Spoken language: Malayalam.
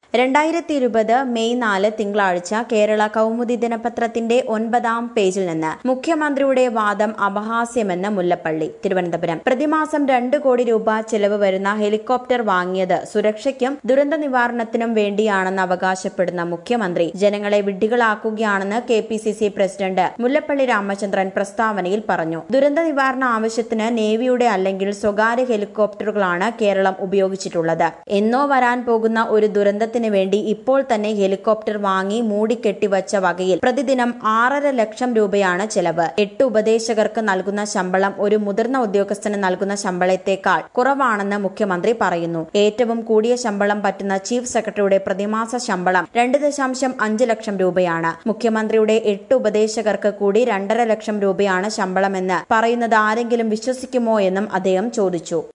രണ്ടായിരത്തി ഇരുപത് മെയ് നാല് തിങ്കളാഴ്ച കേരള കൗമുദി ദിനപത്രത്തിന്റെ ഒൻപതാം പേജിൽ നിന്ന് മുഖ്യമന്ത്രിയുടെ വാദം അപഹാസ്യമെന്ന് മുല്ലപ്പള്ളി തിരുവനന്തപുരം പ്രതിമാസം രണ്ട് കോടി രൂപ ചെലവ് വരുന്ന ഹെലികോപ്റ്റർ വാങ്ങിയത് സുരക്ഷയ്ക്കും ദുരന്ത നിവാരണത്തിനും വേണ്ടിയാണെന്ന് അവകാശപ്പെടുന്ന മുഖ്യമന്ത്രി ജനങ്ങളെ വിഡ്ഢികളാക്കുകയാണെന്ന് K P C C president Mullappally Ramachandran പ്രസ്താവനയിൽ പറഞ്ഞു ദുരന്ത നിവാരണ ആവശ്യത്തിന് നേവിയുടെ അല്ലെങ്കിൽ സ്വകാര്യ ഹെലികോപ്റ്ററുകളാണ് കേരളം ഉപയോഗിച്ചിട്ടുള്ളത് എന്നോ വരാൻ പോകുന്ന ഒരു ദുരന്തത്തിന് വേണ്ടി ഇപ്പോൾ തന്നെ ഹെലികോപ്റ്റർ വാങ്ങി മൂടിക്കെട്ടിവച്ച വകയിൽ പ്രതിദിനം ആറര ലക്ഷം രൂപയാണ് ചെലവ് എട്ട് ഉപദേശകർക്ക് നൽകുന്ന ശമ്പളം ഒരു മുതിർന്ന ഉദ്യോഗസ്ഥന് നൽകുന്ന ശമ്പളത്തേക്കാൾ കുറവാണെന്ന് മുഖ്യമന്ത്രി പറയുന്നു ഏറ്റവും കൂടിയ ശമ്പളം പറ്റുന്ന ചീഫ് സെക്രട്ടറിയുടെ പ്രതിമാസ ശമ്പളം രണ്ട് ദശാംശം അഞ്ച് ലക്ഷം രൂപയാണ് മുഖ്യമന്ത്രിയുടെ എട്ട് ഉപദേശകർക്ക് കൂടി രണ്ടര ലക്ഷം രൂപയാണ് ശമ്പളമെന്ന് പറയുന്നത് ആരെങ്കിലും വിശ്വസിക്കുമോ എന്നും അദ്ദേഹം ചോദിച്ചു